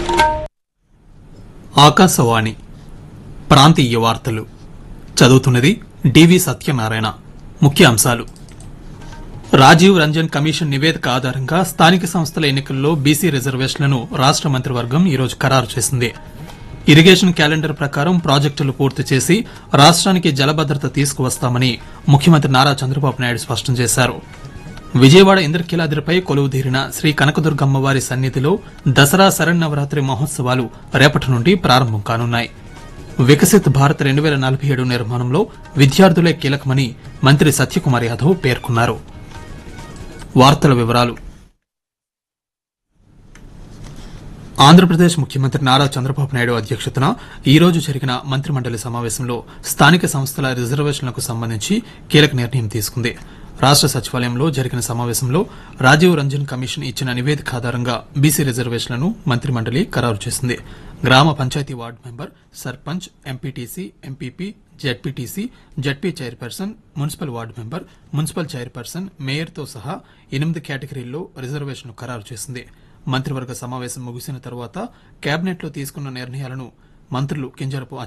ఆకాశవాణి ప్రాంతీయ వార్తలు చదువుతున్నది డివి సత్యనారాయణ ముఖ్య అంశాలు రాజీవ్ రంజన్ కమిషన్ నివేదిక ఆధారంగా స్థానిక సంస్థల ఎన్నికల్లో బీసీ రిజర్వేషన్లను రాష్ట మంత్రివర్గం ఈరోజు ఖరారు చేసింది ఇరిగేషన్ క్యాలెండర్ ప్రకారం ప్రాజెక్టులు పూర్తి చేసి రాష్ట్రానికి జలభద్రత తీసుకువస్తామని ముఖ్యమంత్రి నారా చంద్రబాబు నాయుడు స్పష్టం చేశారు విజయవాడ ఇంద్రకీలాద్రిపై కొలువుదీరిన శ్రీ కనకదుర్గమ్మవారి సన్నిధిలో దసరా శరన్నవరాత్రి మహోత్సవాలు రేపటి నుండి ప్రారంభం కానున్నాయి వికసిత్ భారత్ రెండు వేల నలభై ఏడు నిర్మాణంలో విద్యార్థులే కీలకమని మంత్రి సత్యకుమార్ యాదవ్ పేర్కొన్నారు వార్తల వివరాలు ఆంధ్రప్రదేశ్ ముఖ్యమంత్రి నారా చంద్రబాబు నాయుడు అధ్యక్షతన ఈ రోజు జరిగిన మంత్రిమండలి సమావేశంలో స్థానిక సంస్థల రిజర్వేషన్లకు సంబంధించి కీలక నిర్ణయం తీసుకుంది రాష్ట సచివాలయంలో జరిగిన సమావేశంలో రాజీవ్ రంజన్ కమిషన్ ఇచ్చిన నివేదిక ఆధారంగా బీసీ రిజర్వేషన్లను మంత్రిమండలి ఖరారు చేసింది గ్రామ panchayat ward member sarpanch MPTC MPP ZPTC ZP chairperson municipal ward member municipal chairperson మేయర్తో సహా ఎనిమిది కేటగిరీల్లో రిజర్వేషన్ ఖరారు చేసింది మంత్రివర్గ సమావేశం ముగిసిన తర్వాత కేబినెట్లో తీసుకున్న నిర్ణయాలను మంత్రులు కింజరపు